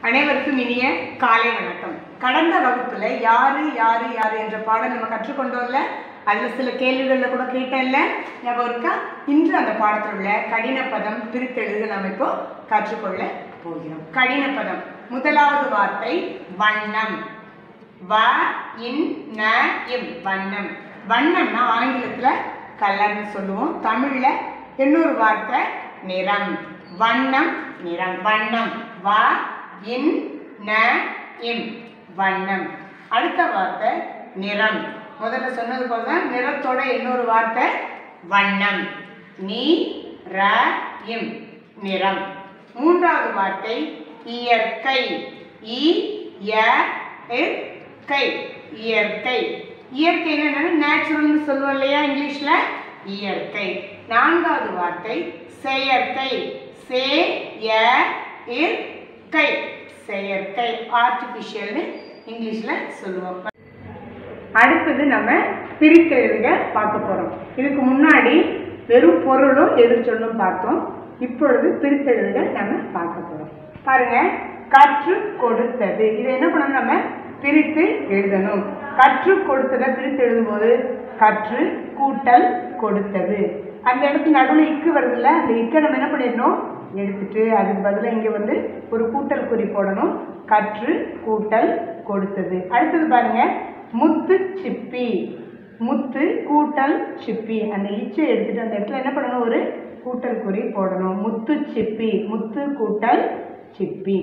அனைவருக்கும் இனிய காலை வணக்கம் கடந்த வகுப்புல யாரு யாரு யாரு என்ற பாடம் நம்ம கற்றுக்கொண்டோம்ல அதுல சில கேள்விகள்ல கூட கேட்டேன்ல ஞாபகம் இருக்கா இன்று அந்த பாடத்தில் உள்ள கடின பதம் பிரித்தெழுத நம்ம இப்போ கற்றுக்கொள்ள போகிறோம் கடின பதம் முதலாவது வார்த்தை வண்ணம் வ இன் ந இம் வண்ணம் வண்ணம்னா ஆங்கிலத்துல கலர்னு சொல்லுவோம் தமிழ்ல இன்னொரு வார்த்தை நிறம் வண்ணம் நிறம் வண்ணம் வ இன் ந இம் வண்ணம் அடுத்த வார்த்தை நிறம் முதல்ல சொன்னது போல தான் நிறத்தோட இன்னொரு வார்த்தை வண்ணம் நீ ர இம் நிறம் மூன்றாவது வார்த்தை இயற்கை இ ய இ- கை இயற்கை இயற்கை என்னன்னா நேச்சுரல்னு சொல்லுவோம் இல்லையா இங்கிலீஷ்ல இயற்கை நான்காவது வார்த்தை செயற்கை சே ய இர் கை செயற்கை ஆர்டிஃபிஷியல்னு இங்கிலீஷ்ல சொல்லுவோம் அடுத்தது நம்ம பிரித்தெழுதுக பார்க்க போறோம் இதுக்கு முன்னாடி வெறும் பொருளும் எதிர்ச்சொல்லும் பார்த்தோம் இப்பொழுது பிரித்தெழுதுக நம்ம பார்க்க போறோம் பாருங்க கற்று கொடுத்தது இது என்ன பண்ணணும் நம்ம பிரித்து எழுதணும் கற்று கொடுத்ததை பிரித்து எழுதும்போது கற்று கூட்டல் கொடுத்தது அந்த இடத்துல நடுவில் இக்கு வருதுல்ல அந்த இக்கை நம்ம என்ன பண்ணிடணும் எடுத்துட்டு அதுக்கு பதிலாக இங்கே வந்து ஒரு கூட்டல் குறி போடணும் கற்று கூட்டல் கொடுத்தது அடுத்தது பாருங்க முத்து சிப்பி முத்து கூட்டல் சிப்பி அந்த இச்சை எடுத்துட்டு அந்த இடத்துல என்ன பண்ணணும் ஒரு கூட்டல் குறி போடணும் முத்து சிப்பி முத்து கூட்டல் சிப்பி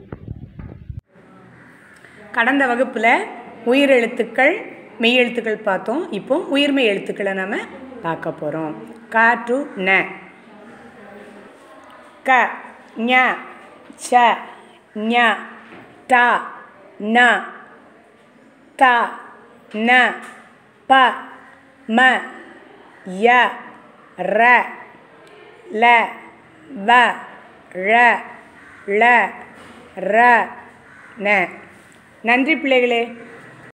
கடந்த வகுப்பில் உயிரெழுத்துக்கள் மெய்யெழுத்துக்கள் பார்த்தோம் இப்போ உயிர்மெய் எழுத்துக்களை நம்ம பார்க்க போகிறோம் க டு ந க ஞ ச ஞ ட ந த ந ப ம ய ர ல வ ழ ள ர ந நன்றி பிள்ளைகளே